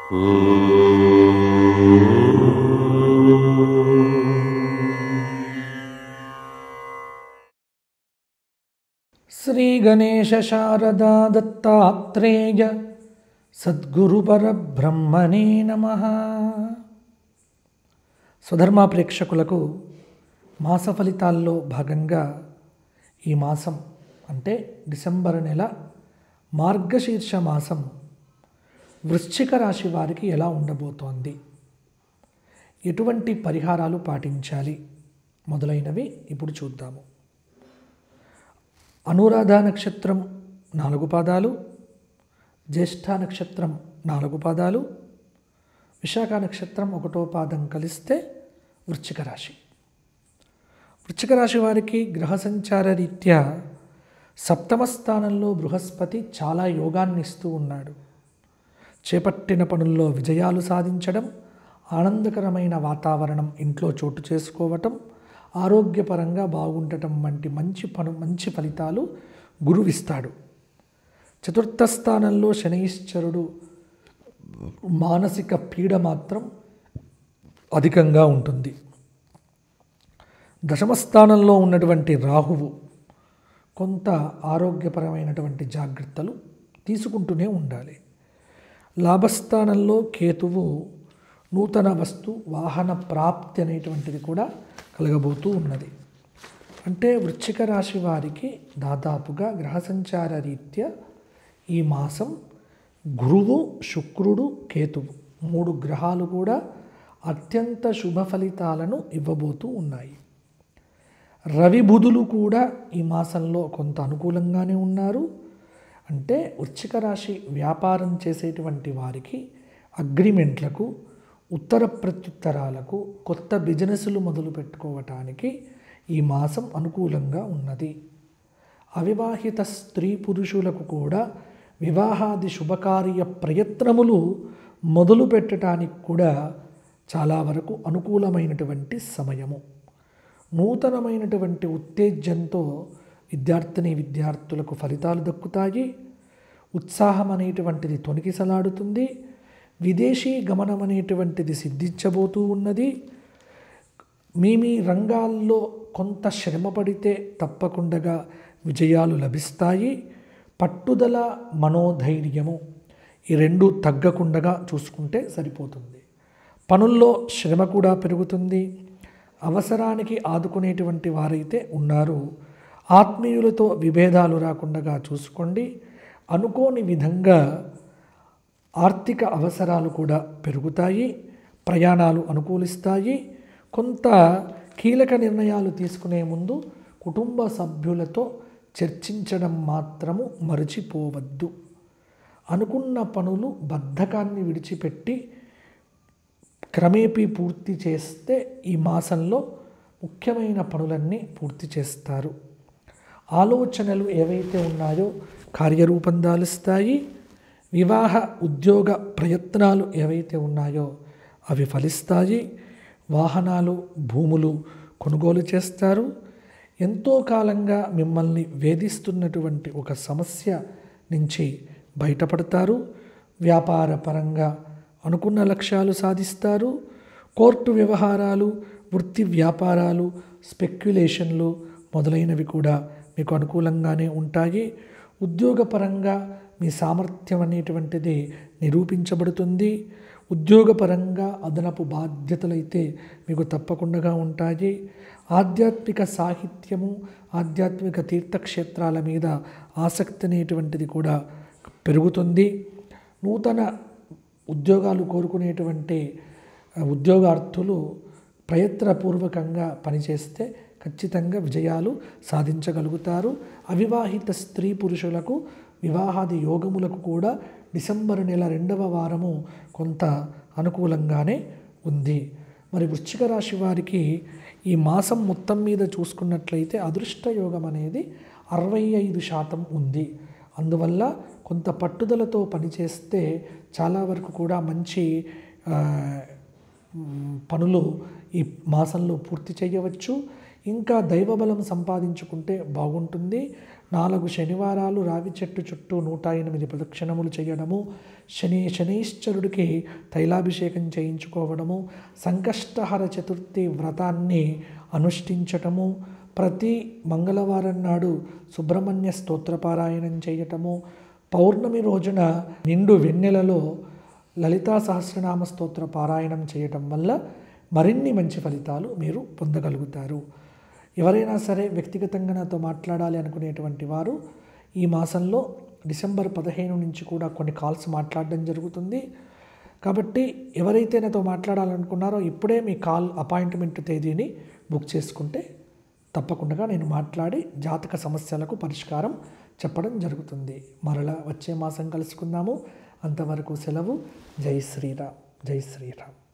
శ్రీగణేశశారదా దత్తాత్రేయ సద్గురుపరబ్రహ్మణే నమ స్వధర్మ ప్రేక్షకులకు మాస ఫలితాల్లో భాగంగా ఈ మాసం అంటే డిసెంబర్ నెల మార్గశీర్ష మాసం వృశ్చిక రాశి వారికి ఎలా ఉండబోతోంది ఎటువంటి పరిహారాలు పాటించాలి మొదలైనవి ఇప్పుడు చూద్దాము అనురాధ నక్షత్రం నాలుగు పాదాలు జ్యేష్ఠ నక్షత్రం నాలుగు పాదాలు విశాఖ నక్షత్రం ఒకటో పాదం కలిస్తే వృశ్చిక రాశి వృశ్చిక రాశి వారికి గ్రహ సంచార రీత్యా సప్తమ స్థానంలో బృహస్పతి చాలా యోగాన్ని ఇస్తూ ఉన్నాడు చేపట్టిన పనుల్లో విజయాలు సాధించడం ఆనందకరమైన వాతావరణం ఇంట్లో చోటు చేసుకోవటం ఆరోగ్యపరంగా బాగుండటం వంటి మంచి పను మంచి ఫలితాలు గురువిస్తాడు చతుర్థ స్థానంలో శనైశ్చరుడు మానసిక పీడ మాత్రం అధికంగా ఉంటుంది దశమ స్థానంలో ఉన్నటువంటి రాహువు కొంత ఆరోగ్యపరమైనటువంటి జాగ్రత్తలు తీసుకుంటూనే ఉండాలి లాభస్థానంలో కేతువు నూతన వస్తు వాహన ప్రాప్తి అనేటువంటిది కూడా కలగబోతూ ఉన్నది అంటే వృశ్చిక రాశి వారికి దాదాపుగా గ్రహ సంచార రీత్యా ఈ మాసం గురువు శుక్రుడు కేతువు మూడు గ్రహాలు కూడా అత్యంత శుభ ఫలితాలను ఇవ్వబోతూ ఉన్నాయి రవి బుధులు కూడా ఈ మాసంలో కొంత అనుకూలంగానే ఉన్నారు అంటే వృశ్చిక రాశి వ్యాపారం చేసేటువంటి వారికి అగ్రిమెంట్లకు ఉత్తర ప్రత్యుత్తరాలకు కొత్త బిజినెస్లు మొదలు పెట్టుకోవటానికి ఈ మాసం అనుకూలంగా ఉన్నది అవివాహిత స్త్రీ పురుషులకు కూడా వివాహాది శుభకార్య ప్రయత్నములు మొదలు పెట్టడానికి కూడా చాలా వరకు అనుకూలమైనటువంటి సమయము నూతనమైనటువంటి ఉత్తేజంతో విద్యార్థిని విద్యార్థులకు ఫలితాలు దక్కుతాయి ఉత్సాహం అనేటువంటిది తొణికిసలాడుతుంది విదేశీ గమనం అనేటువంటిది సిద్ధించబోతూ ఉన్నది మీ మీ రంగాల్లో కొంత శ్రమ పడితే తప్పకుండా విజయాలు లభిస్తాయి పట్టుదల మనోధైర్యము ఈ రెండు తగ్గకుండా చూసుకుంటే సరిపోతుంది పనుల్లో శ్రమ కూడా పెరుగుతుంది అవసరానికి ఆదుకునేటువంటి వారైతే ఉన్నారు ఆత్మీయులతో విభేదాలు రాకుండా చూసుకోండి అనుకోని విధంగా ఆర్థిక అవసరాలు కూడా పెరుగుతాయి ప్రయాణాలు అనుకూలిస్తాయి కొంత కీలక నిర్ణయాలు తీసుకునే ముందు కుటుంబ సభ్యులతో చర్చించడం మాత్రము మరచిపోవద్దు అనుకున్న పనులు బద్ధకాన్ని విడిచిపెట్టి క్రమేపీ పూర్తి చేస్తే ఈ మాసంలో ముఖ్యమైన పనులన్నీ పూర్తి చేస్తారు ఆలోచనలు ఏవైతే ఉన్నాయో కార్యరూపం దాలుస్తాయి వివాహ ఉద్యోగ ప్రయత్నాలు ఏవైతే ఉన్నాయో అవి ఫలిస్తాయి వాహనాలు భూములు కొనుగోలు చేస్తారు ఎంతో కాలంగా మిమ్మల్ని వేధిస్తున్నటువంటి ఒక సమస్య నుంచి బయటపడతారు వ్యాపార పరంగా అనుకున్న లక్ష్యాలు సాధిస్తారు కోర్టు వ్యవహారాలు వృత్తి వ్యాపారాలు స్పెక్యులేషన్లు మొదలైనవి కూడా మీకు అనుకూలంగానే ఉంటాయి ఉద్యోగపరంగా మీ సామర్థ్యం అనేటువంటిది నిరూపించబడుతుంది ఉద్యోగపరంగా అదనపు బాధ్యతలైతే మీకు తప్పకుండా ఉంటాయి ఆధ్యాత్మిక సాహిత్యము ఆధ్యాత్మిక తీర్థక్షేత్రాల మీద ఆసక్తి అనేటువంటిది కూడా పెరుగుతుంది నూతన ఉద్యోగాలు కోరుకునేటువంటి ఉద్యోగార్థులు ప్రయత్నపూర్వకంగా పనిచేస్తే ఖచ్చితంగా విజయాలు సాధించగలుగుతారు అవివాహిత స్త్రీ పురుషులకు వివాహాది యోగములకు కూడా డిసెంబర్ నెల రెండవ వారము కొంత అనుకూలంగానే ఉంది మరి వృశ్చిక రాశి వారికి ఈ మాసం మొత్తం మీద చూసుకున్నట్లయితే అదృష్ట యోగం అనేది అరవై ఐదు శాతం ఉంది అందువల్ల కొంత పట్టుదలతో పనిచేస్తే చాలా వరకు కూడా మంచి పనులు ఈ మాసంలో పూర్తి చేయవచ్చు ఇంకా దైవబలం సంపాదించుకుంటే బాగుంటుంది నాలుగు శనివారాలు రావి చెట్టు చుట్టూ నూట ఎనిమిది ప్రదక్షిణములు చేయడము శని శనీశ్వరుడికి తైలాభిషేకం చేయించుకోవడము సంకష్టహర చతుర్థి వ్రతాన్ని అనుష్ఠించటము ప్రతి మంగళవారం నాడు సుబ్రహ్మణ్య స్తోత్రపారాయణం చేయటము పౌర్ణమి రోజున నిండు వెన్నెలలో లలితా సహస్రనామ స్తోత్ర పారాయణం చేయటం వల్ల మరిన్ని మంచి ఫలితాలు మీరు పొందగలుగుతారు ఎవరైనా సరే వ్యక్తిగతంగా నాతో మాట్లాడాలి అనుకునేటువంటి వారు ఈ మాసంలో డిసెంబర్ పదిహేను నుంచి కూడా కొన్ని కాల్స్ మాట్లాడడం జరుగుతుంది కాబట్టి ఎవరైతే నాతో మాట్లాడాలనుకున్నారో ఇప్పుడే మీ కాల్ అపాయింట్మెంట్ తేదీని బుక్ చేసుకుంటే తప్పకుండా నేను మాట్లాడి జాతక సమస్యలకు పరిష్కారం చెప్పడం జరుగుతుంది మరలా వచ్చే మాసం కలుసుకుందాము అంతవరకు సెలవు జై శ్రీరామ్ జై శ్రీరామ్